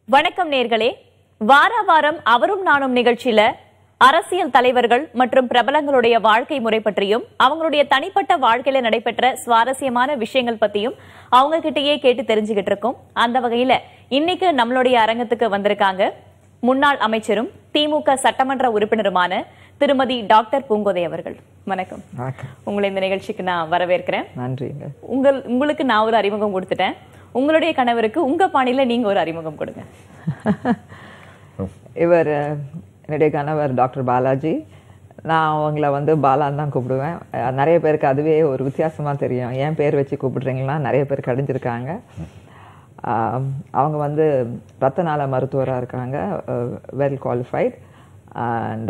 வணக்கம் நேர்களே வார வாரம் அவரும் நானும் நிகழ்ச்சியில அரசியல் தலைவர்கள் மற்றும் பிரபலங்களுடைய வாழ்க்கை முறை பற்றியும் அவங்களுடைய தனிப்பட்ட வாழ்க்கையில நடைபெற்ற சுவாரஸ்யமான விஷயங்கள் பத்தியும் அவங்க கிட்டயே கேட்டு தெரிஞ்சுக்கிட்டு இருக்கோம் அந்த வகையில இன்னைக்கு நம்மளுடைய அரங்கத்துக்கு வந்திருக்காங்க முன்னாள் அமைச்சரும் திமுக சட்டமன்ற உறுப்பினருமான திருமதி டாக்டர் பூங்கோதை அவர்கள் வணக்கம் வணக்கம் உங்களை இந்த நிகழ்ச்சிக்கு நான் வரவேற்கிறேன் நன்றிங்க உங்கள் உங்களுக்கு நான் ஒரு அறிமுகம் கொடுத்துட்டேன் உங்களுடைய கணவருக்கு உங்க பாணியில நீங்க ஒரு அறிமுகம் கொடுங்க இவர் அஹ், என்னுடைய கணவர் டாக்டர் பாலாஜி நான் அவங்கள வந்து பாலான்னு தான் கூப்பிடுவேன் அஹ், நிறைய பேருக்கு அதுவே ஒரு வித்தியாசமாக தெரியும் ஏன் பேர் வச்சு கூப்பிடுறீங்களா நிறைய பேர் கடிஞ்சிருக்காங்க ஆஹ், அவங்க வந்து ரத்த நாள மருத்துவராக இருக்காங்க well qualified and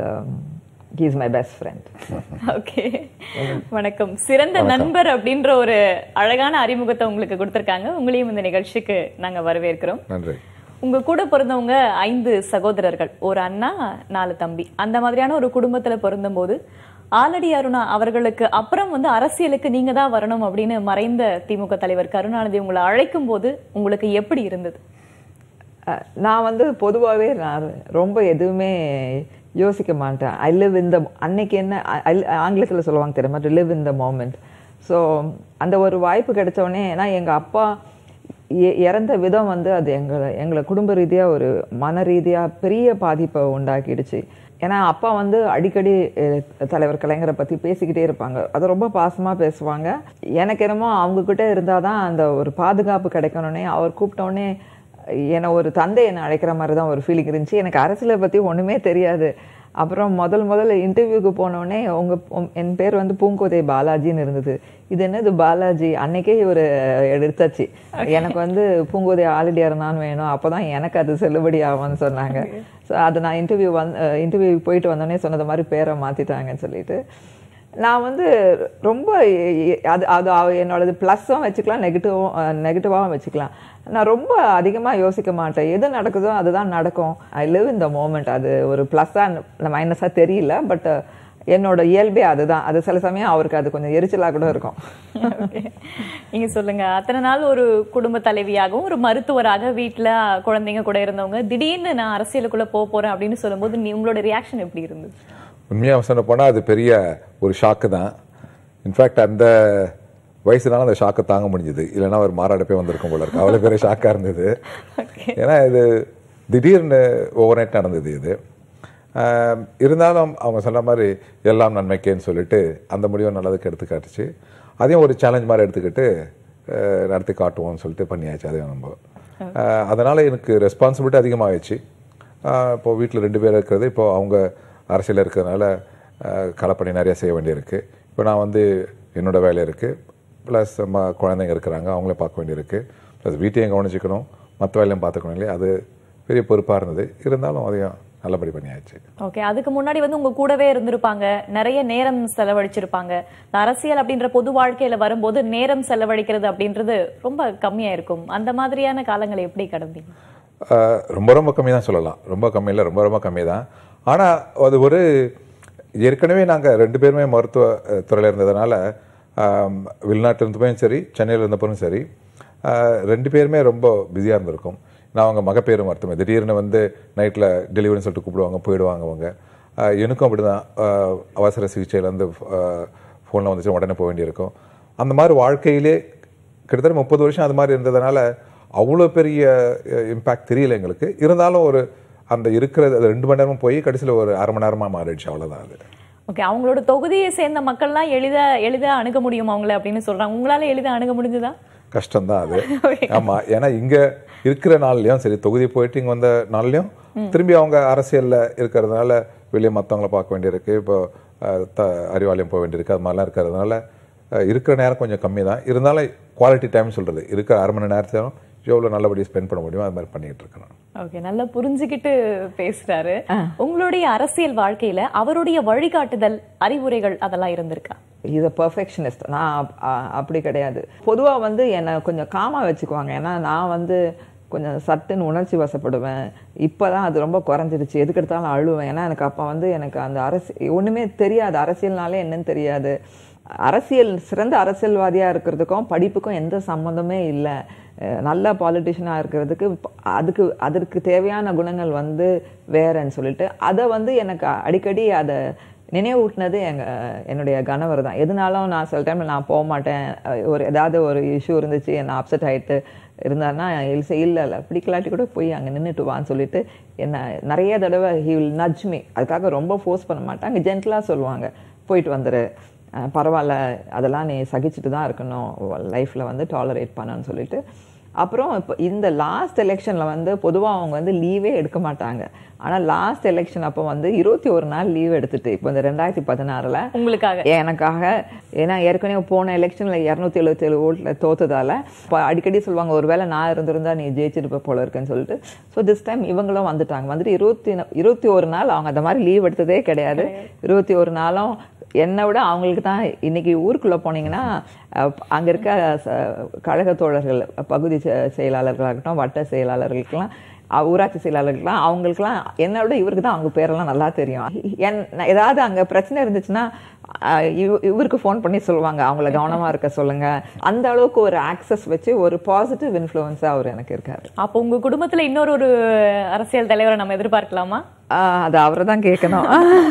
he's my best friend okay வணக்கம் சிறந்த நண்பர் அப்படின்ற ஒரு அழகான அறிமுகத்தை உங்களுக்கு கொடுத்திருக்காங்க உங்களையும் இந்த நிகழ்ச்சிக்கு நாங்க வரவேற்கிறோம் நன்றி உங்க கூட பிறந்தவங்க ஐந்து சகோதரர்கள் ஒரு அண்ணா நாலு தம்பி அந்த மாதிரியான ஒரு குடும்பத்துல பிறந்தபோது ஆலடி அருணா அவர்களுக்கு அப்புறம் வந்து அரசியலுக்கு நீங்க தான் வரணும் அப்படின்னு மறைந்த திமுக தலைவர் கருணாநிதி உங்களை அழைக்கும் போது உங்களுக்கு எப்படி இருந்தது அஹ், நான் வந்து பொதுவாகவே நான் ரொம்ப எதுவுமே யோசிக்க மாட்டேன் ஐ லிவ் இந்த அன்னைக்கு என்ன ஆங்கிலத்தில் சொல்லுவாங்க தெரியுமா to live in the moment so அந்த ஒரு வாய்ப்பு கிடைச்ச உடனே ஏன்னா எங்கள் அப்பா இ- இறந்த விதம் வந்து அது எங்களை எங்களை குடும்ப ரீதியாக ஒரு மன ரீதியாக பெரிய பாதிப்பை உண்டாக்கிடுச்சு ஏன்னா அப்பா வந்து அடிக்கடி அஹ், தலைவர் கலைஞரை பற்றி பேசிக்கிட்டே இருப்பாங்க அது ரொம்ப பாசமாக பேசுவாங்க எனக்கு என்னமோ அவங்கக்கிட்ட இருந்தால் தான் அந்த ஒரு பாதுகாப்பு கிடைக்கணுன்னே அவர் கூப்பிட்டோடனே என்னை ஒரு தந்தை என்னை அழைக்கிற மாதிரி தான் ஒரு ஃபீலிங் இருந்துச்சு எனக்கு அரசியலை பற்றி ஒன்றுமே தெரியாது அப்புறம் முதல் முதல்ல இன்டர்வியூக்கு போனோடனே உங்கள் என் பேர் வந்து பூங்கோதை பாலாஜின்னு இருந்தது இது என்னது பாலாஜி அன்னைக்கே இவர் எடுத்தாச்சு எனக்கு வந்து பூங்கோதை ஆல்ரெடி இருந்தான்னு வேணும் அப்போ தான் எனக்கு அது செல்லுபடி ஆகும்னு சொன்னாங்க ஸோ அது நான் இன்டர்வியூ வந் இன்டர்வியூ போயிட்டு வந்தோடனே சொன்னது மாதிரி பேரை மாற்றிட்டாங்கன்னு சொல்லிட்டு நான் வந்து ரொம்ப எ- எ- அது அது அவ- என்னோடது ப்ளஸ்ஸும் வச்சுக்கலாம் நெகட்டிவும் நெகட்டிவாகவும் வச்சுக்கலாம் நான் ரொம்ப அதிகமாக யோசிக்க மாட்டேன் எது நடக்குதோ அதுதான் நடக்கும் I live in the moment அது ஒரு ப்ளஸ்ஸாக மைனஸாக தெரியல பட் என்னோட இயல்பே அதுதான் அது சில சமயம் அவருக்கு அது கொஞ்சம் எரிச்சலாக கூட இருக்கும் Okay. நீங்க சொல்லுங்க அத்தனை நாள் ஒரு குடும்ப தலைவியாகவும் ஒரு மருத்துவராக வீட்ல குழந்தைங்க கூட இருந்தவங்க திடீர்னு நான் அரசியலுக்குள்ள போக போறேன் அப்படின்னு சொல்லும்போது நீ உங்களோட ரியாக்ஷன் எப்படி இருந்தது உண்மையாக சொல்ல போனால் அது பெரிய ஒரு ஷாக்கு தான் இன்ஃபேக்ட் அந்த வயசுனால அந்த ஷாக்கை தாங்க முடிஞ்சது இல்லைன்னா ஒரு மாறாடப்பே வந்திருக்கும் போல இருக்கு அவ்வளோ பெரிய ஷாக்காக இருந்தது ஏன்னா இது திடீர்னு ஓவர் நைட் நடந்தது இது ஆஹ், இருந்தாலும் அவங்க சொன்ன மாதிரி எல்லாம் நன்மைக்கேன்னு சொல்லிட்டு அந்த முடிவை நல்லதுக்கு எடுத்து காட்டுச்சு அதையும் ஒரு சேலஞ்ச் மாதிரி எடுத்துக்கிட்டு ஆஹ், நடத்தி காட்டுவோம்னு சொல்லிட்டு பண்ணியாச்சு அதையும் நம்ம ஆஹ், அதனால எனக்கு ரெஸ்பான்சிபிலிட்டி அதிகமாகிடுச்சு இப்போ வீட்டில் ரெண்டு பேர் இருக்கிறது இப்போ அவங்க அரசியல் இருக்கிறதுனால ஆஹ், களப்பணி நிறைய செய்ய வேண்டியிருக்கு இப்போ நான் வந்து என்னோட வேலை இருக்குது ப்ளஸ் குழந்தைங்க இருக்கிறாங்க அவங்கள பார்க்க வேண்டியிருக்கு ப்ளஸ் வீட்டையும் கவனிச்சுக்கணும் மற்ற வேலையும் பார்த்துக்கணும் இல்லையா அது பெரிய பொறுப்பாக இருந்தது இருந்தாலும் அதையும் நல்லபடி பண்ணியாச்சு ஓகே அதுக்கு முன்னாடி வந்து உங்க கூடவே இருந்திருப்பாங்க நிறைய நேரம் செலவழிச்சிருப்பாங்க இந்த அரசியல் அப்படின்ற பொது வாழ்க்கையில வரும்போது நேரம் செலவழிக்கிறது அப்படின்றது ரொம்ப கம்மியா இருக்கும் அந்த மாதிரியான காலங்களை எப்படி கடந்தீங்க ஆஹ் ரொம்ப ரொம்ப கம்மி தான் சொல்லலாம் ரொம்ப கம்மி இல்லை ரொம்ப ரொம்ப கம்மி தான் ஆனால் அது ஒரு ஏற்கனவே நாங்கள் ரெண்டு பேருமே மருத்துவ அஹ், துறையில இருந்ததுனால ஆம், வெளிநாட்டுல இருந்தப்பவும் சரி சென்னையில் இருந்தப்பவும் சரி ஆஹ், ரெண்டு பேருமே ரொம்ப பிஸியாக இருந்திருக்கும் நான் அவங்க மகப்பேறு மருத்துவமே திடீர்னு வந்து நைட்டில் டெலிவரின்னு சொல்லிட்டு கூப்பிடுவாங்க போயிடுவாங்க அவங்க ஆஹ், எனக்கும் அப்படி தான் அவசர சிகிச்சையிலேருந்து ஃபோனில் வந்துச்சு உடனே போக வேண்டியிருக்கும் அந்த மாதிரி வாழ்க்கையிலே கிட்டத்தட்ட முப்பது வருஷம் அது மாதிரி இருந்ததுனால அவ்வளோ பெரிய இம்பேக்ட் தெரியல எங்களுக்கு இருந்தாலும் ஒரு அந்த இருக்கிறது அது ரெண்டு மணி நேரமும் போய் கடைசியில் ஒரு அரை மணி நேரமாக மாறிடுச்சு அவ்வளோதான் அது ஓகே அவங்களோட தொகுதியை சேர்ந்த மக்கள்லாம் எளிதா எளிதா அணுக முடியும் அவங்கள அப்படின்னு சொல்றாங்க உங்களால எளிதா அணுக முடிஞ்சதா கஷ்டம்தான் அது ஆமாம் ஏன்னா இங்கே இருக்கிற நாள்லையும் சரி தொகுதி போயிட்டு இங்கே வந்த நாள்லையும் திரும்பி அவங்க அரசியலில் இருக்கிறதுனால வெளியே மற்றவங்கள பார்க்க வேண்டியிருக்கு இப்போ அஹ், த அறிவாலயம் போக வேண்டியிருக்கு அது மாதிரிலாம் இருக்கிறதுனால அஹ், இருக்கிற நேரம் கொஞ்சம் கம்மி தான் இருந்தாலும் குவாலிட்டி டைம் சொல்கிறது இருக்கிற அரை மணி நேரத்தையும் எவ்வளோ நல்லபடியாக ஸ்பெண்ட் பண்ண முடியுமோ அது மாதிரி பண்ணிகிட்டு இருக்கிறேன் ஓகே நல்லா புரிஞ்சுக்கிட்டு பேசுறாரு உங்களுடைய அரசியல் வாழ்க்கையில அவருடைய வழிகாட்டுதல் அறிவுரைகள் அதெல்லாம் இருந்திருக்கா இது பர்ஃபெக்ஷனிஸ்ட் நான் அப்- அ- அப்படி கிடையாது பொதுவாக வந்து என்னை கொஞ்சம் காமா வச்சுக்குவாங்க ஏன்னா நான் வந்து கொஞ்சம் சட்டுன்னு உணர்ச்சி வசப்படுவேன் இப்போ தான் அது ரொம்ப குறைஞ்சிருச்சு எதுக்கு எடுத்தாலும் அழுவேன் ஏன்னா எனக்கு அப்போ வந்து எனக்கு அந்த அரசியல் ஒன்றுமே தெரியாது அரசியல்னாலே என்னன்னு தெரியாது அரசியல் சிறந்த அரசியல்வாதியாக இருக்கிறதுக்கும் படிப்புக்கும் எந்த சம்மந்தமே இல்லை அஹ் நல்ல பாலிட்டிஷியனாக இருக்கிறதுக்கு ப- அதுக்கு அதற்கு தேவையான குணங்கள் வந்து வேறன்னு சொல்லிட்டு அதை வந்து எனக்கு அடிக்கடி அதை நினைவூட்டினது எங்க என்னுடைய கணவர் தான் எதுனாலும் நான் சில டைம்ல நான் போக மாட்டேன் அஹ் ஒரு ஏதாவது ஒரு இஷ்யூ இருந்துச்சு என்ன அப்செட் ஆயிட்டு இருந்தாருன்னா இல்லை இல்லை இல்லை பிடிக்கலாட்டி கூட போய் அங்கே நின்றுட்டு வான்னு சொல்லிட்டு என்ன நிறைய தடவை ஹி வில் நட்ஜ் மீ அதுக்காக ரொம்ப ஃபோர்ஸ் பண்ண மாட்டாங்க ஜென்டலாக சொல்லுவாங்க போயிட்டு வந்துரு அஹ் பரவாயில்ல அதெல்லாம் நீ சகிச்சுட்டு தான் இருக்கணும் லைஃப்பில் வந்து டாலரேட் பண்ணணும்னு சொல்லிட்டு அப்புறம் இப்போ இந்த லாஸ்ட் எலெக்ஷனில் வந்து பொதுவாக அவங்க வந்து லீவே எடுக்க மாட்டாங்க ஆனால் லாஸ்ட் எலெக்ஷன் அப்போ வந்து இருபத்தி ஒரு நாள் லீவ் எடுத்துட்டு இப்போ இந்த ரெண்டாயிரத்தி பதினாறில் உங்களுக்காக எனக்காக ஏன்னா ஏற்கனவே போன எலெக்ஷனில் இரநூத்தி எழுபத்தேழு ஓட்டில் தோத்ததால இப்போ அடிக்கடி சொல்லுவாங்க ஒருவேளை நான் இருந்திருந்தா நீ ஜெயிச்சிருப்ப போல இருக்குன்னு சொல்லிட்டு ஸோ திஸ் டைம் இவங்களும் வந்துட்டாங்க வந்துட்டு இருபத்தி இருபத்தி ஒரு நாள் அவங்க அந்த மாதிரி லீவ் எடுத்ததே கிடையாது இருபத்தி ஒரு நாளும் என்னை விட அவங்களுக்கு தான் இன்னைக்கு ஊருக்குள்ளே போனீங்கன்னா அஹ், அங்க இருக்க ச- கழக தோழர்கள் பகுதி செ- செயலாளர்களாக இருக்கட்டும் வட்ட செயலாளர்களுக்கெல்லாம் அஹ், ஊராட்சி செயலாளர்கள்லாம் அவங்களுக்குலாம் என்னை விட இவருக்கு தான் அவங்க பேரெல்லாம் நல்லா தெரியும் என் நான் ஏதாவது அங்கே பிரச்சனை இருந்துச்சுன்னா அஹ், இவ- இவருக்கு ஃபோன் பண்ணி சொல்லுவாங்க அவங்கள கவனமாக இருக்க சொல்லுங்க அந்த அளவுக்கு ஒரு ஆக்சஸ் வச்சு ஒரு பாசிட்டிவ் இன்ஃப்ளூயன்ஸாக அவர் எனக்கு இருக்காரு அப்போ உங்க குடும்பத்துல இன்னொரு ஒரு அரசியல் தலைவரை நம்ம எதிர்பார்க்கலாமா அஹ், அது அவரை தான் கேட்கணும்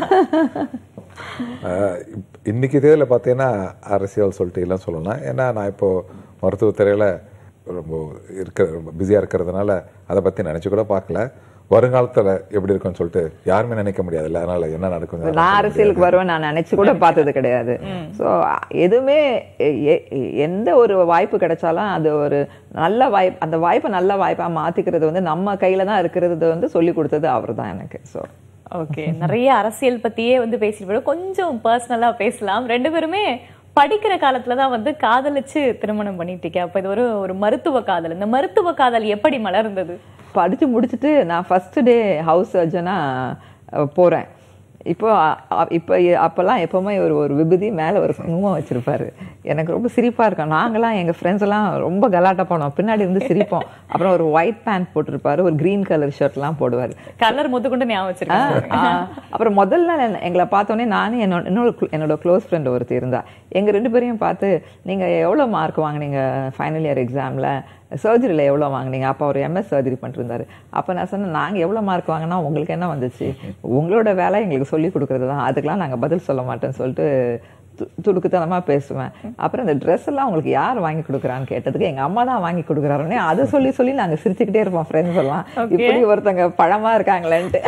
ஆஹ் இப்- இன்னைக்கு தேதியில் பார்த்தீங்கன்னா அரசியல் சொல்லிட்டு எல்லாம் சொல்லலாம் ஏன்னா நான் இப்போ மருத்துவத்துறையில் ரொம்ப இருக்க ரொம்ப பிஸியாக இருக்கிறதுனால அதை பற்றி நினச்சி கூட பார்க்கல வருங்காலத்தில் எப்படி இருக்கும்னு சொல்லிட்டு யாருமே நினைக்க முடியாதுல்ல அதனால என்ன நடக்கும் நான் அரசியலுக்கு வருவேன் நான் நினைச்சு கூட பார்த்தது கிடையாது ஸோ எதுவுமே எ- எ- எந்த ஒரு வாய்ப்பு கிடைச்சாலும் அது ஒரு நல்ல வாய்ப்பு அந்த வாய்ப்பை நல்ல வாய்ப்பா மாத்திக்கிறது வந்து நம்ம கையில தான் இருக்கிறது வந்து சொல்லி கொடுத்தது அவர் தான் எனக்கு ஸோ ஓகே நிறைய அரசியல் பத்தியே வந்து பேசிட்டு போயிடும் கொஞ்சம் பர்சனலா பேசலாம் ரெண்டு பேருமே படிக்கிற காலத்துல தான் வந்து காதலிச்சு திருமணம் பண்ணிட்டீங்க அப்ப இது ஒரு ஒரு மருத்துவ காதல் இந்த மருத்துவ காதல் எப்படி மலர்ந்தது படிச்சு முடிச்சுட்டு நான் ஃபர்ஸ்ட் டே ஹவுஸ் சர்ஜனா போறேன் இப்போ அ- அ- இப்போ எ- அப்போல்லாம் எப்பவுமே ஒரு ஒரு விபூதி மேலே ஒரு குங்குமம் வச்சிருப்பாரு எனக்கு ரொம்ப சிரிப்பா இருக்கும் நாங்களாம் எங்க ஃப்ரெண்ட்ஸ் எல்லாம் ரொம்ப கலாட்டா போனோம் பின்னாடி இருந்து சிரிப்போம் அப்புறம் ஒரு ஒயிட் பேண்ட் போட்டிருப்பாரு ஒரு கிரீன் கலர் ஷர்ட்லாம் போடுவார் கலர் முத்துக்கொண்டு ஞாபகம் வச்சிருக்கேன் அப்புறம் முதல்ல நான் எங்களை பார்த்தோன்னே நானும் என்னோட இன்னொரு cl- என்னோட க்ளோஸ் ஃப்ரெண்ட் ஒருத்தர் இருந்தா எங்க ரெண்டு பேரையும் பார்த்து நீங்க எவ்வளவு மார்க் வாங்குனீங்க ஃபைனல் இயர் எக்ஸாம்ல சர்ஜரியில் எவ்வளோ வாங்குனீங்க அப்போ அவர் எம்எஸ் சர்ஜரி பண்ணிட்டு இருந்தாரு அப்போ நான் சொன்னேன் நாங்கள் எவ்வளோ மார்க் வாங்கினா உங்களுக்கு என்ன வந்துச்சு உங்களோட வேலை எங்களுக்கு சொல்லி கொடுக்கறது தான் அதுக்கெல்லாம் நாங்கள் பதில் சொல்ல மாட்டேன்னு சொல்லிட்டு து- துடுக்குத்தனமா பேசுவேன் அப்புறம் இந்த ட்ரெஸ் எல்லாம் உங்களுக்கு யார் வாங்கி கொடுக்குறான்னு கேட்டதுக்கு எங்க அம்மா தான் வாங்கி கொடுக்குறாருன்னே அதை சொல்லி சொல்லி நாங்க சிரிச்சுக்கிட்டே இருப்போம் ஃப்ரெண்ட்ஸ் எல்லாம் இப்படி ஒருத்தங்க பழமா இருக்காங்களேன்ட்டு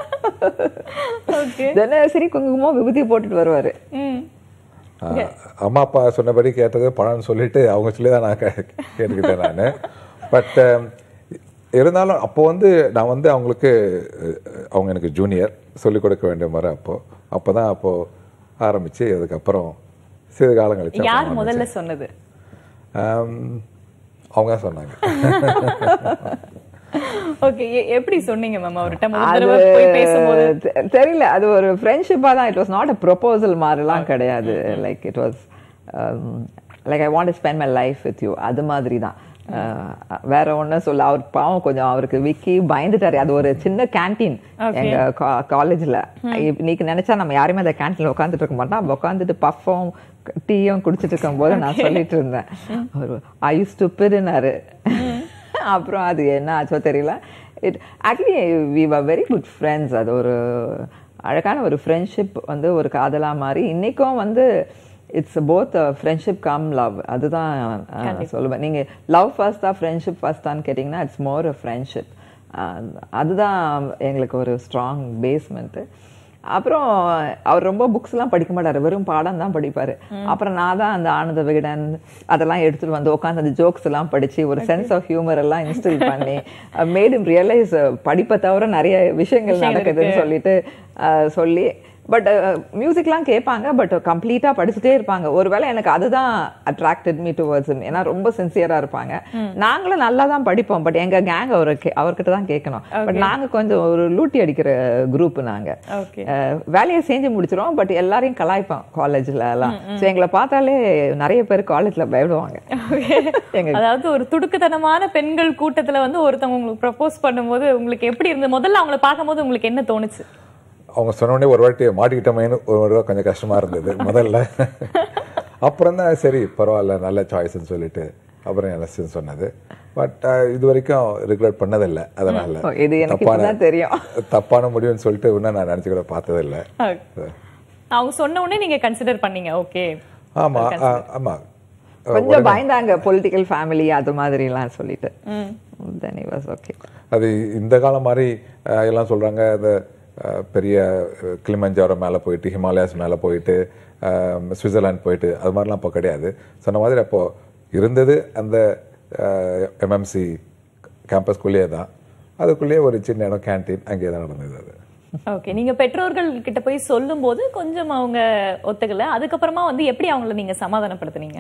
ஓகே தினசரி குங்குமம் விபூதி போட்டுட்டு வருவாரு ம் ஆஹ் அம்மா அப்பா சொன்னபடி கேட்டது பழம்னு சொல்லிட்டு அவங்க சொல்லி தான் நான் கே- கேட்டுக்கிட்டேன் நான் பட் இருந்தாலும் அப்போ வந்து நான் வந்து அவங்களுக்கு அஹ், அவங்க எனக்கு ஜூனியர் சொல்லிக் கொடுக்க வேண்டிய முறை அப்போ அப்போ தான் அப்போ ஆரம்பிச்சு அதுக்கப்புறம் சிறு காலம் கழிச்சு யார் அப்புறம் முதல்ல சொன்னது ஆம், அவங்க தான் சொன்னாங்க ஓகே எப்படி சொன்னீங்க மேம் அவர்கிட்ட முதல் அது தடவை போய் பேசும்போது தெ- தெரியல அது ஒரு ஃப்ரெண்ட்ஷிப்பா தான் it was not a proposal மாதிரிலாம் கிடையாது like it was like I want spend my life with you அது மாதிரி தான் அஹ், வேற ஒண்ணும் சொல்ல அவர் பாவம் கொஞ்சம் அவருக்கு விக்கி பயந்துட்டாரு அது ஒரு சின்ன கேண்டீன் எங்க காலேஜ்ல இன்னைக்கு நினைச்சா நம்ம யாருமே அந்த கேண்டீன்ல உட்காந்துட்டு இருக்க மாட்டோம் உட்காந்துட்டு பஃபும் டீயும் குடிச்சிட்டு இருக்கும் போது நான் சொல்லிட்டு இருந்தேன் அவர் ஐ யூஸ் டு பிரினாரு அப்புறம் அது என்ன ஆச்சோ தெரியல it actually we were very good friends அது ஒரு அழகான ஒரு ஃப்ரெண்ட்ஷிப் வந்து ஒரு காதலா மாதிரி இன்னைக்கும் வந்து it's both friendship cum love அதுதான் அஹ், நான் சொல்லுவேன் நீங்க லவ் ஃபர்ஸ்டா ஃப்ரெண்ட்ஷிப் ஃபர்ஸ்டான்னு கேட்டிங்கன்னா இட்ஸ் மோர் அ ஃப்ரெண்ட்ஷிப் அதுதான் எங்களுக்கு ஒரு ஸ்ட்ராங் பேஸ்மெண்ட்டு அப்புறம் அவர் ரொம்ப புக்ஸ் எல்லாம் படிக்க மாட்டாரு வெறும் பாடம் தான் படிப்பாரு அப்புறம் நான் தான் அந்த ஆனந்த விகடன் அதெல்லாம் எடுத்துட்டு வந்து உட்காந்து அந்த ஜோக்ஸ் எல்லாம் படிச்சு ஒரு சென்ஸ் ஆஃப் ஹியூமர் எல்லாம் இன்ஸ்டில் பண்ணி மேட் இம் ரியலைஸ் படிப்பை தவிர நிறைய விஷயங்கள் நடக்குதுன்னு சொல்லிட்டு அஹ், சொல்லி பட் மியூசிக்லாம் கேட்பாங்க பட் கம்ப்ளீட்டா படிச்சுட்டே இருப்பாங்க ஒருவேளை எனக்கு அதுதான் அட்ராக்டட் மீ டுவர்ட்ஸ் ஏன்னா ரொம்ப சின்சியரா இருப்பாங்க நாங்களும் நல்லா தான் படிப்போம் பட் எங்க கேங் அவர் அவர்கிட்ட தான் கேட்கணும் பட் நாங்க கொஞ்சம் ஒரு லூட்டி அடிக்கிற குரூப் நாங்க ஓகே அஹ் வேலையை செஞ்சு முடிச்சிரும் பட் எல்லாரையும் கலாய்ப்போம் காலேஜ்ல எல்லாம் ஸோ எங்களை பார்த்தாலே நிறைய பேர் காலேஜ்ல பயப்படுவாங்க எங்க அதாவது ஒரு துடுக்குத்தனமான பெண்கள் கூட்டத்துல வந்து ஒருத்தவங்க உங்களுக்கு ப்ரப்போஸ் பண்ணும்போது உங்களுக்கு எப்படி இருந்தது முதல்ல அவங்கள பார்க்கும்போது உங்களுக்கு என்ன தோணுச்சு அவங்க சொன்ன உடனே ஒரு வாட்டி மாட்டிக்கிட்டோமேனு ஒரு வாட்டி கொஞ்சம் கஷ்டமா இருந்தது முதல்ல அப்புறம் தான் சரி பரவாயில்ல நல்ல சாய்ஸ்ன்னு சொல்லிட்டு அப்புறம் எலெக்ஷன் சொன்னது பட் இது வரைக்கும் ரிக்ரெட் பண்ணதில்லை அதனால ஓ, இது எனக்கு தப்பான இப்பதான் தெரியும். தப்பான முடிவுன்னு சொல்லிட்டு இன்னும் நான் நினைச்சு கூட பார்த்ததில்லை அவங்க சொன்ன உடனே நீங்க கன்சிடர் பண்ணீங்க ஓகே ஆமா ஆ, ஆமா கொஞ்சம் பயந்தாங்க பொலிட்டிக்கல் ஃபேமிலி அது மாதிரிலாம் சொல்லிட்டு தென் he was ஓகே அது இந்த காலம் மாதிரி அஹ், எல்லாம் சொல்றாங்க அந்த அஹ், பெரிய கிளிமஞ்சாரோ மேலே போயிட்டு ஹிமாலயாஸ் மேலே போயிட்டு அஹ், சுவிட்சர்லாந்து போயிட்டு அது மாதிரிலாம் இப்போ கிடையாது சொன்ன மாதிரி அப்போ இருந்தது அந்த எம்எம்சி கேம்பஸ்குள்ளேயே தான் அதுக்குள்ளேயே ஒரு சின்ன இடம் கேன்டீன் அங்கேயே தான் நடந்தது அது ஓகே நீங்க பெற்றோர்கள் கிட்ட போய் சொல்லும்போது கொஞ்சம் அவங்க ஒத்துக்கல அதுக்கப்புறமா வந்து எப்படி அவங்கள நீங்க சமாதானப்படுத்துனீங்க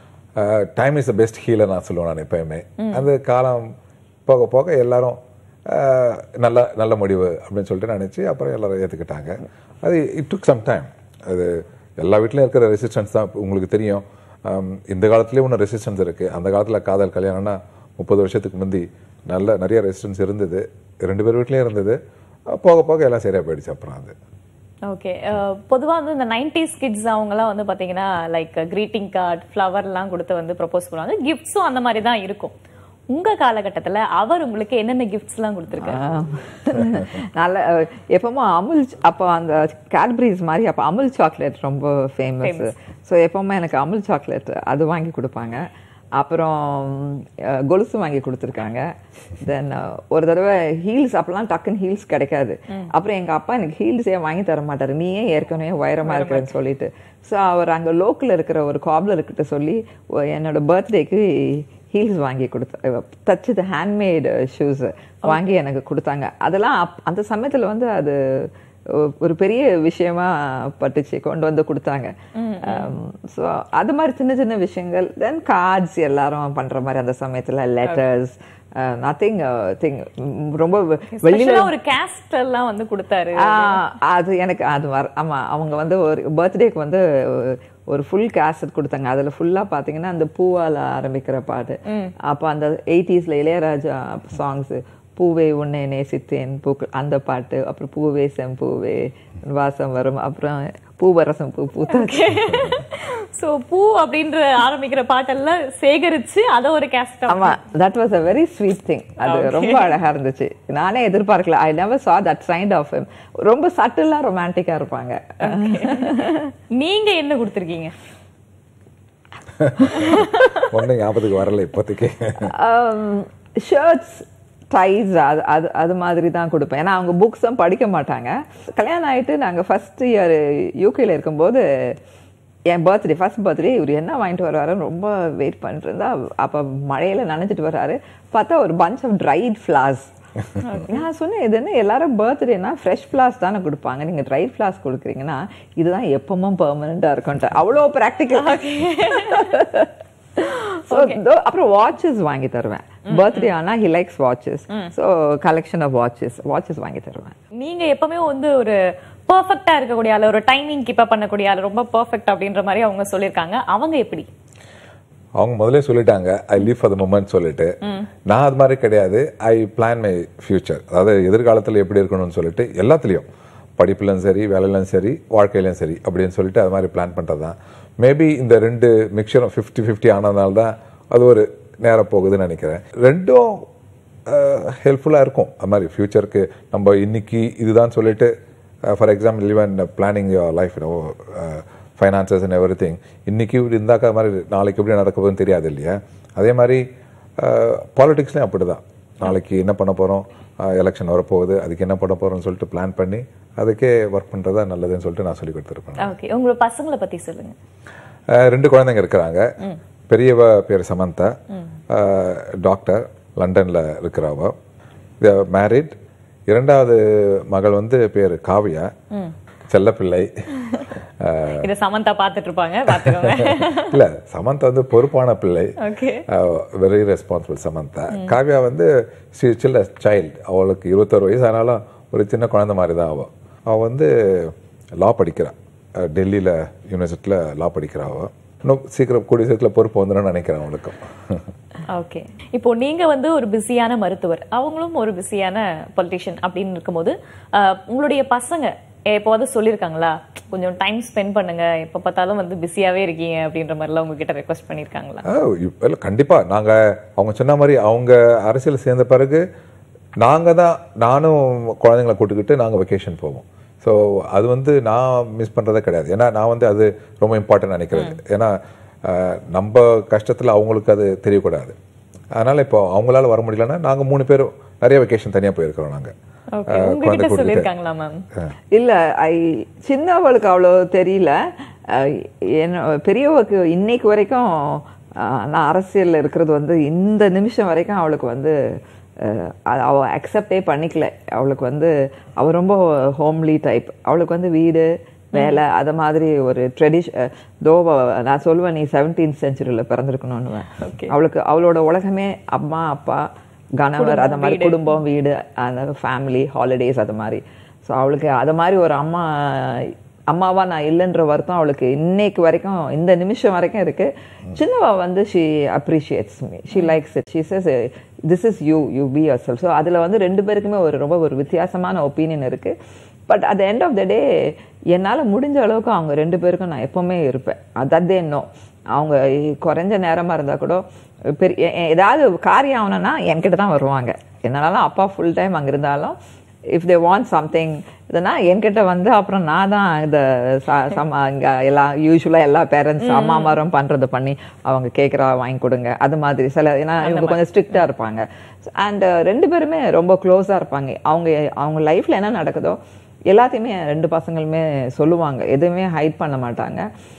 time is the best healer நான் சொல்லுவேன் நான் எப்பயுமே அந்த காலம் போக போக எல்லாரும் அஹ், நல்ல நல்ல முடிவு அப்படின்னு சொல்லிட்டு நினைச்சு அப்புறம் எல்லாரும் ஏற்றுக்கிட்டாங்க அது இட் டுக் சம் டைம் அது எல்லா வீட்லயும் இருக்கிற ரெசிஸ்டன்ஸ் தான் உங்களுக்கு தெரியும் ஹம், இந்த காலத்துலேயும் ஒன்றும் ரெசிஸ்டன்ஸ் இருக்கு அந்த காலத்தில் காதல் கல்யாணம்னா முப்பது வருஷத்துக்கு முந்தி நல்ல நிறைய ரெசிஸ்டன்ஸ் இருந்தது ரெண்டு பேர் வீட்லேயும் இருந்தது போக போக எல்லாம் சரியா போயிடுச்சு அப்புறம் அது ஓகே பொதுவா வந்து இந்த நைன்டிஸ் கிட்ஸ் அவங்கலாம் வந்து பாத்தீங்கன்னா லைக் greeting கார்டு ஃப்ளவர்லாம் கொடுத்து வந்து ப்ரப்போஸ் பண்ணுவாங்க கிஃப்ட்ஸும் அந்த மாதிரி தான் இருக்கும் உங்க காலகட்டத்துல அவர் உங்களுக்கு என்னென்ன கிஃப்ட்ஸ்லாம் கொடுத்துருக்காரு நல்ல அஹ், எப்பவுமே அமுல் ச்- அப்போ அந்த கேட்பரிஸ் மாதிரி அப்போ அமுல் சாக்லேட் ரொம்ப ஃபேமஸ் ஸோ எப்பவுமே எனக்கு அமுல் சாக்லேட் அது வாங்கி கொடுப்பாங்க அப்புறம் அஹ், கொலுசு வாங்கி கொடுத்துருக்காங்க தென் ஒரு தடவை ஹீல்ஸ் அப்பெல்லாம் டக்குன்னு ஹீல்ஸ் கிடைக்காது அப்புறம் எங்க அப்பா எனக்கு ஹீல்ஸே வாங்கி தர மாட்டாரு நீயே ஏற்கனவே உயரமா இருக்கிறேன்னு சொல்லிட்டு ஸோ அவர் அங்க லோக்கல் இருக்கிற ஒரு காப்லர் கிட்ட சொல்லி ஒ- என்னோட பர்த்டேக்கு ஹீல்ஸ் வாங்கி கொடுத்து தச்சது ஹேண்ட்மேடு ஷூஸ் வாங்கி எனக்கு கொடுத்தாங்க அதெல்லாம் அப்- அந்த சமயத்துல வந்து அது ஒ- ஒரு பெரிய விஷயமா பட்டுச்சு கொண்டு வந்து கொடுத்தாங்க ஸோ அது மாதிரி சின்ன சின்ன விஷயங்கள் தென் கார்ட்ஸ் எல்லாரும் பண்ற மாதிரி அந்த சமயத்துல லெட்டர்ஸ் நத்திங் திங் ரொம்ப வெ- வெளியில ஸ்பெஷலா ஒரு கேஸ்ட் எல்லாம் வந்து கொடுத்தாரு ஆ, அது எனக்கு அது வர ஆமா அவங்க வந்து ஒரு பர்த்டேக்கு வந்து ஒரு ஃபுல் கேசட் கொடுத்தாங்க அதுல ஃபுல்லா பாத்தீங்கன்னா அந்த பூவால ஆரம்பிக்கிற பாட்டு அப்ப அந்த எயிட்டிஸ்ல இளையராஜா சாங்ஸ் பூவே உன்னை நேசித்தேன் பூக்கள் அந்த பாட்டு அப்புறம் பூவே செம்பூவே வாசம் வரும் அப்புறம் பூவரசம் பூ பூத்தாச்சு சோ பூ அப்படின்ற ஆரம்பிக்கிற பாட்டெல்லாம் சேகரிச்சு அத ஒரு கேஸ்ட் ஆமா that was a very sweet thing அது ரொம்ப அழகா இருந்துச்சு நானே எதிர்பார்க்கல I never saw that side of him ரொம்ப சட்டிலா ரொமான்டிக்கா இருப்பாங்க நீங்க என்ன கொடுத்துருக்கீங்க ஒன்றும் ஞாபகத்துக்கு வரல இப்போதைக்கு ஷர்ட்ஸ் டைஸ் அது அது அது மாதிரி தான் கொடுப்பேன் ஏன்னா அவங்க புக்ஸும் படிக்க மாட்டாங்க கல்யாணம் ஆயிட்டு நாங்கள் ஃபர்ஸ்ட் இயர் யூகேல இருக்கும்போது என் பர்த்டே ஃபர்ஸ்ட் பர்த்டே இவர் என்ன வாங்கிட்டு வருவாருன்னு ரொம்ப வெயிட் பண்ணிட்டு இருந்தா அப்போ மழையில நனைஞ்சிட்டு வர்றாரு பார்த்தா ஒரு பஞ்ச் ஆஃப் ட்ரைட் ஃப்ளார்ஸ் நான் சொன்னேன் இது என்ன எல்லாரும் பர்த்டேனா ஃப்ரெஷ் ஃப்ளார்ஸ் தானே கொடுப்பாங்க நீங்க ட்ரைட் ஃப்ளார்ஸ் கொடுக்குறீங்கன்னா இதுதான் எப்பவும் பெர்மனண்டா இருக்கும்ட்டு அவ்வளோ ப்ராக்டிக்கல் ஸோ அப்புறம் வாட்சஸ் வாங்கி தருவேன் பர்த்டே ஆனா he likes watches so collection of watches watches வாங்கி தருவேன் நீங்க எப்பவுமே வந்து ஒரு பெர்ஃபெக்ட்டா இருக்கக்கூடிய ஆளு ஒரு டைமிங் கீப் அப் பண்ணக்கூடிய ஆளு ரொம்ப பெர்ஃபெக்ட் அப்படின்ற மாதிரி அவங்க சொல்லியிருக்காங்க அவங்க எப்படி அவங்க முதல்ல சொல்லிட்டாங்க I live for the moment சொல்லிட்டு நான் அது மாதிரி கிடையாது ஐ பிளான் மை ஃபியூச்சர் அதாவது எதிர்காலத்தில் எப்படி இருக்கணும்னு சொல்லிட்டு எல்லாத்துலேயும் படிப்புலையும் சரி வேலையிலும் சரி வாழ்க்கையிலும் சரி அப்படின்னு சொல்லிட்டு அது மாதிரி பிளான் பண்ணுறது தான் மேபி இந்த ரெண்டு மிக்சரும் ஃபிஃப்டி ஃபிஃப்டி ஆனதுனால தான் அது ஒரு நேரம் போகுதுன்னு நினைக்கிறேன் ரெண்டும் ஹெல்ப்ஃபுல்லாக இருக்கும் அது மாதிரி ஃப்யூச்சருக்கு நம்ம இன்னைக்கு இதுதான் சொல்லிட்டு for example even planning your life finances and everything இன்னைக்கு இப்படி இருந்தாக்கா அது மாதிரி நாளைக்கு எப்படி நடக்க போகுதுன்னு தெரியாது இல்லையா அதே மாதிரி பாலிடிக்ஸ்லேயும் அப்படி தான் நாளைக்கு என்ன பண்ண போகிறோம் எலெக்ஷன் வரப்போகுது அதுக்கு என்ன பண்ண போகிறோம்னு சொல்லிட்டு பிளான் பண்ணி அதுக்கே ஒர்க் பண்ணுறது தான் நல்லதுன்னு சொல்லிட்டு நான் சொல்லி கொடுத்துருப்பேன் ஓகே உங்களோட பசங்களை பத்தி சொல்லுங்க அஹ் ரெண்டு குழந்தைங்க இருக்கிறாங்க பெரியவ பேர் சமந்தா டாக்டர் லண்டன்ல இருக்கிறவ மேரிட் இரண்டாவது மகள் வந்து பேர் காவியா செல்லப்பிள்ளை அஹ், இத சமந்தா பாத்துட்டு இருப்பாங்க பாத்துக்கோங்க இல்ல சமந்தா வந்து பொறுப்பான பிள்ளை okay very responsible Samantha Kavya வந்து சில்ல சைல்டு அவளுக்கு இருபத்தொரு வயசு ஆனாலும் ஒரு சின்ன குழந்தை மாதிரி தான் அவள் அவள் வந்து லா படிக்கிறா அஹ் டெல்லியில யூனிவர்சிட்டியில் லா படிக்கிறா அவள் இன்னும் சீக்கிரம் கூடிய சீக்கிரத்தில் பொறுப்பு வந்துடும் நினைக்கிறேன் அவளுக்கும் ஓகே இப்போ நீங்க வந்து ஒரு பிஸியான மருத்துவர் அவங்களும் ஒரு பிஸியான பொலிட்டிஷியன் அப்படின்னு இருக்கும்போது அஹ், உங்களுடைய பசங்க எப்போவாவது சொல்லியிருக்காங்களா கொஞ்சம் டைம் ஸ்பெண்ட் பண்ணுங்க எப்ப பார்த்தாலும் வந்து பிஸியாவே இருக்கீங்க அப்படின்ற மாதிரிலாம் உங்ககிட்ட ரெக்வஸ்ட் பண்ணியிருக்காங்களா ஆ, இப்ப இல்ல, கண்டிப்பா நாங்க அவங்க சொன்ன மாதிரி அவங்க அரசியல் சேர்ந்த பிறகு நாங்க தான் நானும் குழந்தைங்களை கூட்டுக்கிட்டு நாங்க வெக்கேஷன் போவோம் ஸோ அது வந்து நான் மிஸ் பண்றதே கிடையாது ஏன்னா நான் வந்து அது ரொம்ப இம்பார்ட்டன்ட் நினைக்கிறது ஏன்னா ஆ, நம்ம கஷ்டத்துல அவங்களுக்கு அது தெரியக்கூடாது அதனால இப்போ அவங்களால வர முடியலன்னா நாங்க மூணு பேரும் நிறைய வெக்கேஷன் தனியா போயிருக்கிறோம் நாங்க ஓகே ஆ, உங்ககிட்ட குழந்தை கூட்டிட்டு சொல்லியிருக்காங்களா மேம் இல்ல ஐ சின்னவளுக்கு அவ்வளோ தெரியல அஹ், என்ன பெரியவளுக்கு இன்னைக்கு வரைக்கும் அஹ், நான் அரசியல்ல இருக்கிறது வந்து இந்த நிமிஷம் வரைக்கும் அவளுக்கு வந்து அஹ், அ- அவ அக்செப்டே பண்ணிக்கல அவளுக்கு வந்து அவ ரொம்ப ஹோம்லி டைப் அவளுக்கு வந்து வீடு வேலை அது மாதிரி ஒரு ட்ரெடிஷ் தோ நான் சொல்லுவேன் நீ செவன்டீன்த் செஞ்சுரியில் பிறந்திருக்கணும்னு அவளுக்கு அவளோட உலகமே அம்மா அப்பா கணவர் அது மாதிரி குடும்பம் வீடு அந்த ஃபேமிலி ஹாலிடேஸ் அது மாதிரி ஸோ அவளுக்கு அது மாதிரி ஒரு அம்மா அம்மாவா நான் இல்லைன்ற வருத்தம் அவளுக்கு இன்னைக்கு வரைக்கும் இந்த நிமிஷம் வரைக்கும் இருக்கு சின்னவா வந்து she appreciates me she likes it she says this is you you be yourself so அதில் வந்து ரெண்டு பேருக்குமே ஒரு ரொம்ப ஒரு வித்தியாசமான ஒப்பீனியன் இருக்கு but at end of the day என்னால் முடிஞ்ச அளவுக்கு அவங்க ரெண்டு பேருக்கும் நான் எப்பவுமே இருப்பேன் தட் தே நோ அவங்க குறைஞ்ச நேரமாக இருந்தால் கூட பெரிய எ- எ- ஏதாவது காரியம் ஆகணும்னா என்கிட்ட தான் வருவாங்க என்னாலும் அப்பா ஃபுல் டைம் அங்கே இருந்தாலும் இஃப் தே வாண்ட் சம்திங் இதுனா என்கிட்ட வந்து அப்புறம் நான் தான் இதை சம இங்கே எல்லா யூஸ்வலாக எல்லா பேரண்ட்ஸ் அம்மா அம்மாரும் பண்ணுறது பண்ணி அவங்க கேட்குறா வாங்கி கொடுங்க அது மாதிரி சில ஏன்னா இவங்க கொஞ்சம் ஸ்ட்ரிக்டாக இருப்பாங்க அண்ட் ரெண்டு பேருமே ரொம்ப க்ளோஸாக இருப்பாங்க அவங்க அவங்க லைஃப்பில் என்ன நடக்குதோ எல்லாத்தையுமே என் ரெண்டு பசங்களுமே சொல்லுவாங்க எதுவுமே ஹைட் பண்ண மாட்டாங்க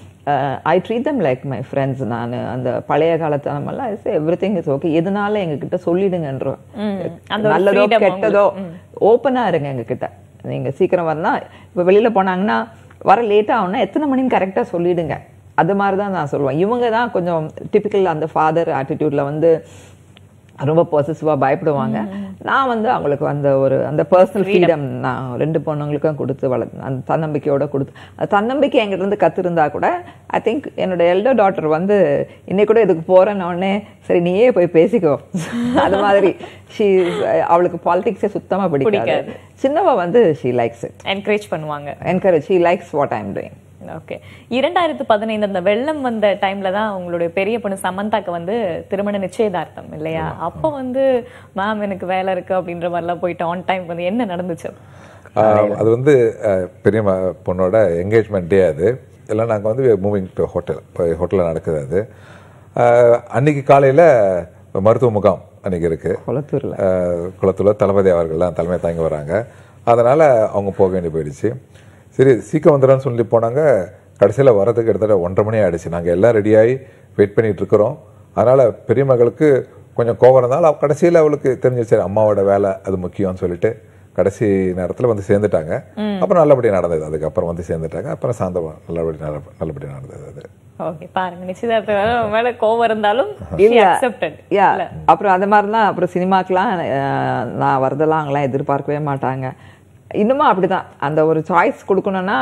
I treat them like my friends நான் அந்த பழைய காலத்தனமெல்லாம் எவ்ரி திங் இஸ் ஓகே எதுனால எங்ககிட்ட சொல்லிடுங்கன்றோம் அந்த ஒரு நல்லதோ freedom கெட்டதோ ஓப்பனா இருங்க எங்ககிட்ட நீங்க சீக்கிரம் வரனா இப்ப வெளியில போனாங்கன்னா வர லேட் ஆகும்னா எத்தனை மணின்னு கரெக்டா சொல்லிடுங்க அது மாதிரி தான் நான் சொல்லுவேன் இவங்க தான் கொஞ்சம் டிபிக்கல் அந்த ஃபாதர் ஆட்டிடியூட்ல வந்து ரொம்ப பொசசிவாக பயப்படுவாங்க நான் வந்து அவங்களுக்கு அந்த ஒரு அந்த பர்சனல் ஃப்ரீடம் நான் ரெண்டு பொண்ணுங்களுக்கும் கொடுத்து வளர்த்து அந்த தன்னம்பிக்கையோட கொடுத்து அந்த தன்னம்பிக்கை என்கிட்ட இருந்து கத்திருந்தா கூட ஐ திங்க் என்னோட எல்டர் டாட்டர் வந்து இன்னைக்கு கூட இதுக்கு போறேன்ன உடனே சரி நீயே போய் பேசிக்கோ அது மாதிரி ஷீ அவளுக்கு பாலிடிக்ஸே சுத்தமா பிடிக்காது சின்னவ வந்து ஷீ லைக்ஸ் இட் என்கரேஜ் பண்ணுவாங்க encourage she likes what I'm doing okay இரண்டாயிரத்து பதினைந்து அந்த வெள்ளம் வந்த டைம்ல தான் உங்களுடைய பெரிய பொண்ணு சமந்தாக்கு வந்து திருமண நிச்சயதார்த்தம் இல்லையா அப்போ வந்து மேம் எனக்கு வேலை இருக்கு அப்படின்ற மாதிரிலாம் போயிட்டு ஆன் டைம் வந்து என்ன நடந்துச்சு ஆஹ் அது வந்து ஆஹ் பெரிய ம- பொண்ணோட என்கேஜ்மெண்ட் டே அது எல்லாம் நாங்கள் வந்து மூவிங் டு ஹோட்டல் இப்போ ஹோட்டலில் நடக்குது அது ஆஹ் அன்னைக்கு காலையில் மருத்துவ முகாம் அன்னைக்கு இருக்கு குளத்தூர்ல ஆஹ் குளத்தூர்ல தளபதி அவர்கள்லாம் தலைமை தாங்கி வராங்க அதனால அவங்க போக வேண்டி போயிடுச்சு சரி சீக்கிரம் வந்துடும்னு சொல்லி போனாங்க கடைசியில் வரதுக்கு கிட்டத்தட்ட ஒன்றரை மணி ஆயிடுச்சு நாங்கள் எல்லாம் ரெடியாகி வெயிட் பண்ணிட்டு இருக்கிறோம் அதனால பெரிய மகளுக்கு கொஞ்சம் கோவம் இருந்தாலும் அவ கடைசியில் அவளுக்கு தெரிஞ்சு சரி அம்மாவோட வேலை அது முக்கியம்னு சொல்லிட்டு கடைசி நேரத்தில் வந்து சேர்ந்துட்டாங்க அப்புறம் நல்லபடியாக நடந்தது அதுக்கப்புறம் வந்து சேர்ந்துட்டாங்க அப்புறம் சாந்தம் நல்லபடி நல்ல நல்லபடியாக நடந்தது அது ஓகே பாருங்க நிச்சயதார்த்தம் வேலை உங்க மேல கோவம் இருந்தாலும் இல்ல அக்செப்டட் யா அப்புறம் அது மாதிரிலாம் அப்புறம் சினிமாக்கெலாம் நான் வரதெல்லாம் அவங்களாம் எதிர்பார்க்கவே மாட்டாங்க இன்னுமும் அப்படிதான் அந்த ஒரு சாய்ஸ் கொடுக்கணும்னா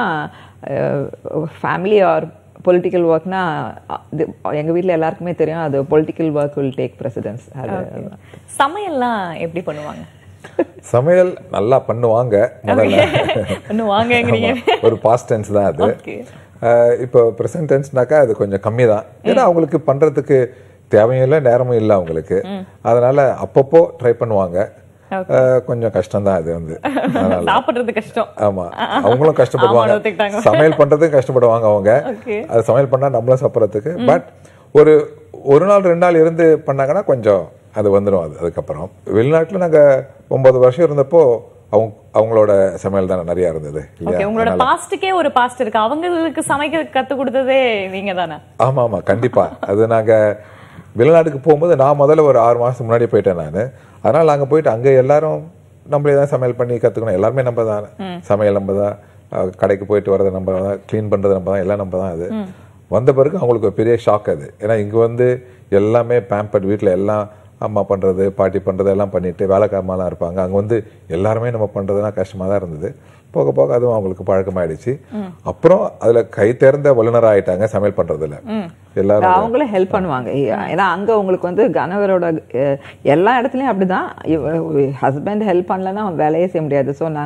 ஃபேமிலி ஆர் பொலிட்டிக்கல் ஒர்க்னா எங்க வீட்ல எல்லாருக்குமே தெரியும் அது political work will take precedence அது சமையல்லாம் எப்படி பண்ணுவாங்க சமையல் நல்லா பண்ணுவாங்க முதல்ல இன்னும் வாங்கங்கிறீங்க ஆமா. ஒரு பாஸ்ட் டென்ஸ் தான் அது Okay. அஹ் இப்போ ப்ரெசன்ட் டென்ஸ்னாக்கா அது கொஞ்சம் கம்மி தான் ஏன்னா அவங்களுக்கு பண்றதுக்கு தேவையும் இல்லை நேரமும் இல்லை அவங்களுக்கு அதனால அப்பப்போ ட்ரை பண்ணுவாங்க அஹ் கொஞ்சம் கஷ்டம் தான் அது வந்து அதனால சாப்பிடுறது கஷ்டம் ஆமா அவங்களும் ஆமான்னு கஷ்டப்படுவாங்க ஒத்துக்கிட்டாங்க. சமையல் பண்றதுக்கு கஷ்டப்படுவாங்க அவங்க Okay. அது சமையல் பண்ணா நம்மளும் சாப்பிட்றதுக்கு பட் ஒரு ஒரு நாள் ரெண்டு நாள் இருந்து பண்ணாங்கன்னா கொஞ்சம் அது வந்துடும் அது அதுக்கப்புறம் வெளிநாட்டுல நாங்க ஒன்பது வருஷம் இருந்தப்போ அவங்க அவங்களோட சமையல் தானே நிறைய இருந்தது இல்லையா ஓகே உங்களோட பாஸ்டுக்கே ஒரு பாஸ்ட் இருக்கு அவங்களுக்கு சமைக்க கத்து கொடுத்ததே நீங்க தானே ஆமா ஆமா கண்டிப்பா அது நாங்க வெளிநாட்டுக்கு போகும்போது நான் முதல்ல ஒரு ஆறு மாசத்துக்கு முன்னாடி போயிட்டேன் நான் அதனால நாங்க போயிட்டு அங்க எல்லாரும் நம்மளே தான் சமையல் பண்ணி கத்துக்கணும் எல்லாருமே நம்ம தான் சமையல் நம்ம தான் அஹ், கடைக்கு போயிட்டு வரது நம்ம தான் க்ளீன் பண்றது நம்ம தான் எல்லாம் நம்ம தான் அது வந்த பிறகு அவங்களுக்கு ஒரு பெரிய ஷாக் அது ஏன்னா இங்க வந்து எல்லாமே பேம்பர்ட் வீட்ல எல்லாம் அம்மா பண்றது பாட்டி பண்றது எல்லாம் பண்ணிட்டு வேலைக்காரமாலாம் இருப்பாங்க அங்க வந்து எல்லாருமே நம்ம பண்றதுனா கஷ்டமா தான் இருந்தது போக போக அதுவும் அவங்களுக்கு பழக்கமாயிடுச்சு அப்புறம் அதுல கை தேர்ந்த வல்லுநர் ஆயிட்டாங்க சமையல் பண்றதுல எல்லாரும் அவங்களும் ஹெல்ப் பண்ணுவாங்க ஏன்னா அங்க உங்களுக்கு வந்து கணவரோட அஹ், எல்லா இடத்துலயும் அப்படிதான் ஹஸ்பண்ட் ஹெல்ப் பண்ணலன்னா வேலையே செய்ய முடியாது ஸோ நாங்க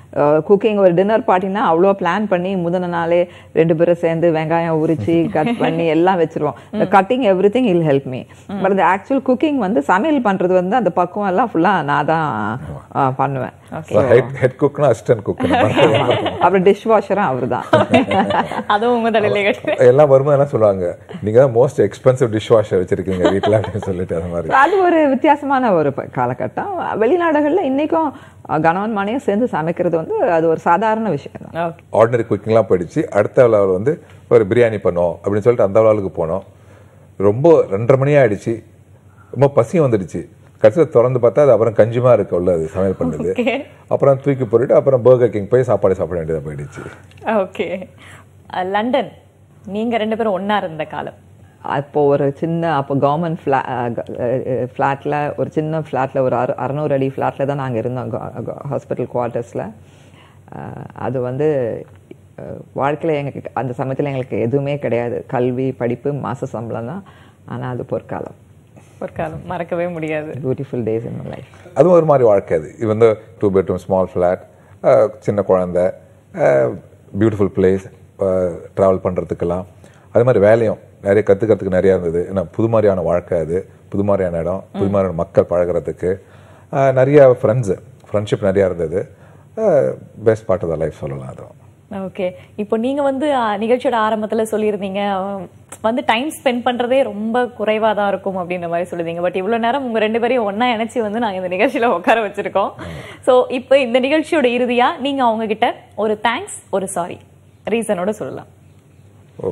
குக்கிங் ஒரு டின்னர் பார்ட்டினா அவ்வளோ பிளான் பண்ணி முந்தின நாளே ரெண்டு பேரும் சேர்ந்து வெங்காயம் உரிச்சு கட் பண்ணி எல்லாம் வச்சிருவோம் cutting everything I'll help me but இந்த ஆக்சுவல் குக்கிங் வந்து சமையல் பண்றது வந்து அந்த பக்குவம் எல்லாம் ஃபுல்லாக நான் தான் ஆ, பண்ணுவேன் ஹெட் ஹெட் குக்னா அசிஸ்டன்ட் குக் அப்புறம் டிஷ் வாஷரும் அவர் தான் அதுவும் உங்க தலையில கட்டு எல்லாம் வரும்போது என்ன சொல்லுவாங்க நீங்க தான் மோஸ்ட் எக்ஸ்பென்சிவ் டிஷ் வாஷர் வச்சிருக்கீங்க வீட்ல அப்படின்னு சொல்லிட்டு அந்த மாதிரி அது ஒரு வித்தியாசமான ஒரு ப- காலகட்டம் வெளிநாடுகள்ல இன்னைக்கும் அஹ், கணவன் மனையும் சேர்ந்து சமைக்கிறது வந்து அது ஒரு சாதாரண விஷயம் தான் ஓகே ஆர்டினரி குக்கிங்லாம் படிச்சு அடுத்த லெவல் வந்து ஒரு பிரியாணி பண்ணோம் அப்படின்னு சொல்லிட்டு அந்த லெவலுக்கு போனோம் ரொம்ப ரெண்டரை மணி ஆயிடுச்சு ரொம்ப பசி வந்துடுச்சு கடைசியில் திறந்து பார்த்தா அது அப்புறம் கஞ்சிமா இருக்கு உள்ள அது சமையல் பண்ணுறது அப்புறம் தூக்கி போட்டுட்டு அப்புறம் பர்கர் கிங் போய் சாப்பாடு சாப்பிட வேண்டியதாக போயிடுச்சு ஓகே லண்டன் நீங்க ரெண்டு பேரும் ஒண்ணா இருந்த காலம் அப்போ ஒரு சின்ன அப்போ கவர்மெண்ட் ஃப்ளா ஃப்ளாட்டில் ஒரு சின்ன ஃப்ளாட்டில் ஒரு அறு அறநூறு அடி ஃப்ளாட்டில் தான் நாங்கள் இருந்தோம் ஹாஸ்பிட்டல் குவார்ட்டர்ஸில் அது வந்து வாழ்க்கையில் எங்களுக்கு அந்த சமயத்தில் எங்களுக்கு எதுவுமே கிடையாது கல்வி படிப்பு மாத சம்பளம் தான் ஆனால் அது பொற்காலம் ஒரு காலம் மறக்கவே முடியாது பியூட்டிஃபுல் டேஸ் இன் லைஃப் அதுவும் ஒரு மாதிரி வாழ்க்கை அது இது வந்து டூ பெட்ரூம் ஸ்மால் ஃப்ளாட் சின்ன குழந்தை பியூட்டிஃபுல் பிளேஸ் ட்ராவல் பண்ணுறதுக்கெல்லாம் அது மாதிரி வேலையும் நிறைய கற்றுக்கிறதுக்கு நிறையா இருந்தது ஏன்னா புது மாதிரியான வாழ்க்கை அது புது மாதிரியான இடம் புது மாதிரியான மக்கள் பழகுறதுக்கு அஹ், நிறைய ஃப்ரெண்ட்ஸு ஃப்ரெண்ட்ஷிப் நிறையா இருந்தது best part of the life சொல்லலாம் அதுவும் ஓகே இப்போ நீங்க வந்து அ, நிகழ்ச்சியோட ஆரம்பத்துல சொல்லியிருந்தீங்க அ, வந்து டைம் ஸ்பெண்ட் பண்றதே ரொம்ப குறைவா தான் இருக்கும் அப்படின்ற மாதிரி சொல்லுதீங்க பட் இவ்வளவு நேரம் உங்க ரெண்டு பேரையும் ஒண்ணா இணைச்சு வந்து நாங்க இந்த நிகழ்ச்சியில உட்கார வச்சிருக்கோம் சோ இப்போ இந்த நிகழ்ச்சியோட இறுதியா நீங்க அவங்க கிட்ட ஒரு தேங்க்ஸ் ஒரு சாரி ரீசனோட சொல்லலாம் ஓ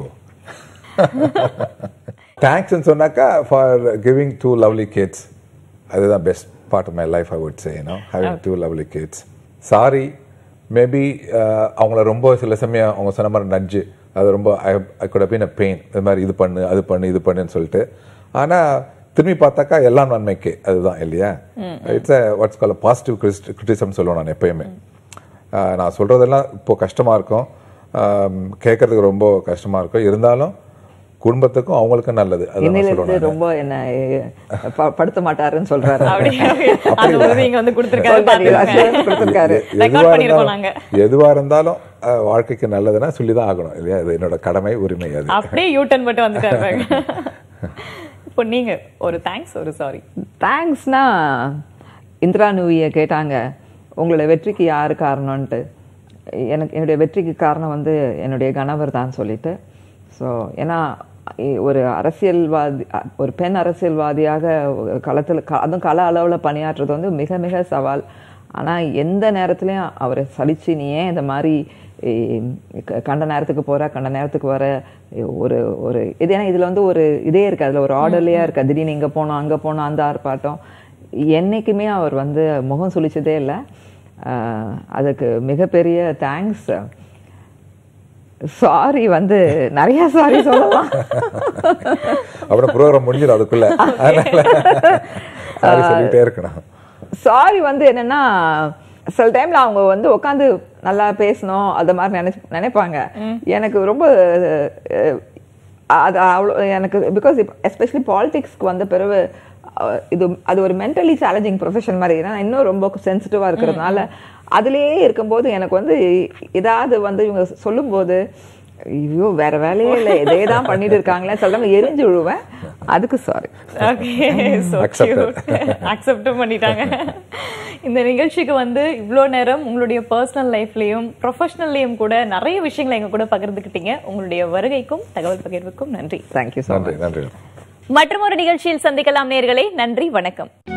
தேங்க்ஸ்ன்னு சொன்னாக்கா for giving two lovely kids அதுதான் best part of my life I would say you know having two lovely kids sorry maybe அவங்கள ரொம்ப சில சமயம் அவங்க சொன்ன மாதிரி நஞ்சு அது ரொம்ப I could been a pain இது மாதிரி இது பண்ணு அது பண்ணு இது பண்ணுன்னு சொல்லிட்டு ஆனால் திரும்பி பார்த்தாக்கா எல்லாம் நன்மைக்கு அதுதான் இல்லையா it's what's call positive criticism சொல்லுவேன் நான் எப்பயுமே ஆஹ் நான் சொல்றதெல்லாம் இப்போ கஷ்டமா இருக்கும் ஆம், கேட்கறதுக்கு ரொம்ப கஷ்டமா இருக்கும் இருந்தாலும் குடும்பத்துக்கும் அவங்களுக்கும் நல்லது அதான் நான் இன்னிலிருந்து சொல்லுவேன் நானு. ரொம்ப என்ன அஹ், ப- படுத்த மாட்டாருன்னு சொல்றாரு அப்படியே அது வந்து நீங்க வந்து கொடுத்துருக்காரு சொல்றாரு, பாத்துக்கோங்க. assurance கொடுத்திருக்காரு. எ- Record எதுவா பண்ணிருக்கோம் இருந்தாலும் எதுவா இருந்தாலும் அஹ், வாழ்க்கைக்கு நல்லதுன்னா சொல்லிதான் ஆகணும் இல்லையா அது என்னோட கடமை உரிமை அது அப்படியே யூ டர்ன் மட்டும் வந்துட்டாரு பாருங்க. இப்போ நீங்க ஒரு தேங்க்ஸ் ஒரு சாரி தேங்க்ஸ்னா இந்திரா நூவியை கேட்டாங்க உங்களோட வெற்றிக்கு யார் காரணம்ன்ட்டு எனக்கு என்னுடைய வெற்றிக்கு காரணம் வந்து என்னுடைய கணவர் தான் சொல்லிட்டு ஸோ ஏன்னா இ- ஒரு அரசியல்வாதி அ- ஒரு பெண் அரசியல்வாதியாக களத்தில் அதுவும் கள அளவில் பணியாற்றுறது வந்து மிக மிக சவால் ஆனால் எந்த நேரத்துலையும் அவரை சலிச்சு நீ ஏன் இந்த மாதிரி இ, க- கண்ட நேரத்துக்கு போற கண்ட நேரத்துக்கு வர ஒரு ஒரு இது ஏன்னா இதில் வந்து ஒரு இதே இருக்கு அதில் ஒரு ஆர்டர்லியாக இருக்கு திடீர்னு இங்கே போனோம் அங்கே போனோம் அந்த ஆர்ப்பாட்டம் என்னைக்குமே அவர் வந்து முகம் சுளிச்சதே இல்லை அதுக்கு மிகப்பெரிய தேங்க்ஸ் சாரி வந்து நிறைய சாரி சொல்லலாம் அப்புறம் ப்ரோக்ராம் முடிஞ்சிடும் அதுக்குள்ள அதனால சாரி சொல்லிட்டே இருக்கணும் சாரி வந்து என்னன்னா சில டைம்ல அவங்க வந்து உட்காந்து நல்லா பேசணும் அந்த மாதிரி நினை நினைப்பாங்க எனக்கு ரொம்ப அஹ், அது அவ்வளோ எனக்கு பிகாஸ் எஸ்பெஷலி பாலிடிக்ஸ்க்கு வந்த பிறகு அஹ், இது அது ஒரு மென்டலி சேலஞ்சிங் ப்ரொஃபஷன் மாதிரி ஏன்னா இன்னும் ரொம்ப சென்சிட்டிவாக இருக்கிறதுனால அதுலேயே இருக்கும்போது எனக்கு வந்து ஏதாவது வந்து இவங்க சொல்லும்போது ஐயோ வேற வேலையே இல்லை இதே தான் பண்ணிட்டு இருக்காங்களே சில டைம் எரிஞ்சு விழுவேன் அதுக்கு சாரி ஓகே சோ Accepted. அக்செப்டும் பண்ணிட்டாங்க இந்த நிகழ்ச்சிக்கு வந்து இவ்வளோ நேரம் உங்களுடைய பர்சனல் லைஃப்லயும் ப்ரொஃபஷனல்லையும் கூட நிறைய விஷயங்களை எங்க கூட பகிர்ந்துக்கிட்டீங்க உங்களுடைய வருகைக்கும் தகவல் பகிர்வுக்கும் நன்றி தேங்க்யூ ஸோ நன்றி நன்றி மற்றும் ஒரு நிகழ்ச்சியில் சந்திக்கலாம் நேர்களே நன்றி வணக்கம்